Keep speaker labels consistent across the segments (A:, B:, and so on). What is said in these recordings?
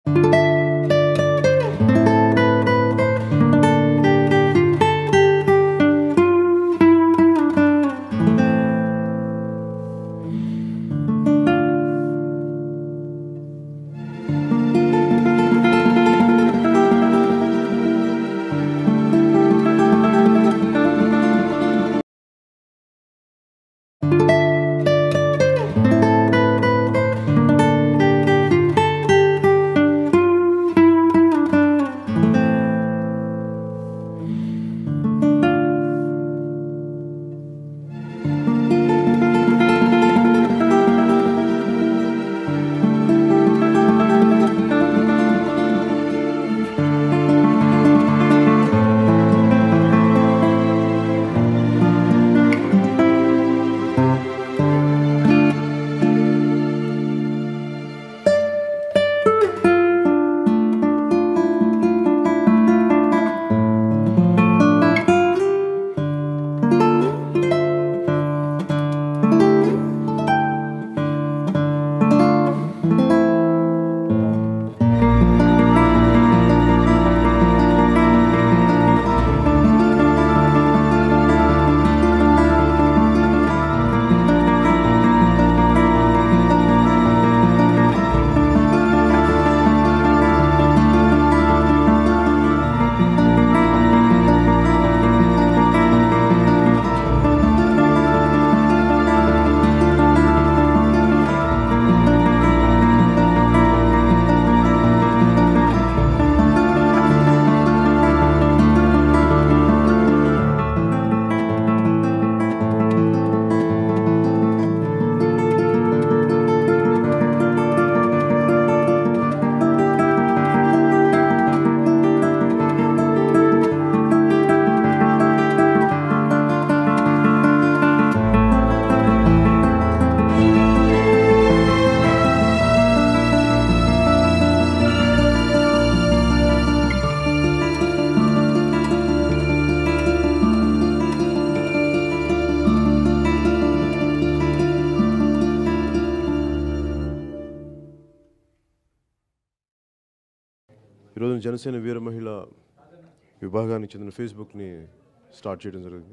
A: ఈరోజు జనసేన వీర మహిళ విభాగానికి చెందిన ఫేస్బుక్ని స్టార్ట్ చేయడం జరిగింది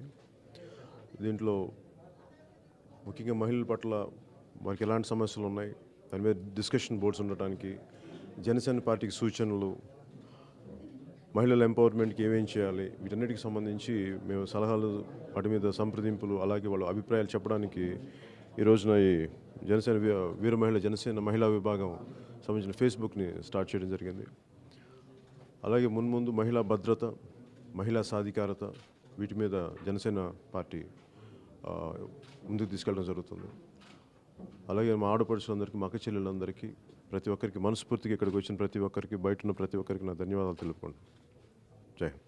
A: దీంట్లో ముఖ్యంగా మహిళల పట్ల వారికి ఎలాంటి సమస్యలు ఉన్నాయి దాని మీద డిస్కషన్ బోర్డ్స్ ఉండటానికి జనసేన పార్టీకి సూచనలు మహిళల ఎంపవర్మెంట్కి ఏమేం చేయాలి వీటన్నిటికి సంబంధించి మేము సలహాలు వాటి మీద సంప్రదింపులు అలాగే వాళ్ళ అభిప్రాయాలు చెప్పడానికి ఈ రోజున ఈ జనసేన వీ- వీర మహిళ జనసేన మహిళా విభాగం సంబంధించిన ఫేస్బుక్ని స్టార్ట్ చేయడం జరిగింది అలాగే మున్ముందు మహిళా భద్రత మహిళా సాధికారత వీటి మీద జనసేన పార్టీ ఆ, ముందుకు తీసుకెళ్ళడం జరుగుతుంది అలాగే మా ఆడపడుచులందరికీ మా అక్క చెల్లెలందరికీ ప్రతి ఒక్కరికి మనస్ఫూర్తిగా ఇక్కడికి వచ్చిన ప్రతి ఒక్కరికి బయట ఉన్న ప్రతి ఒక్కరికి నా ధన్యవాదాలు తెలుపుకోండి జై హింద్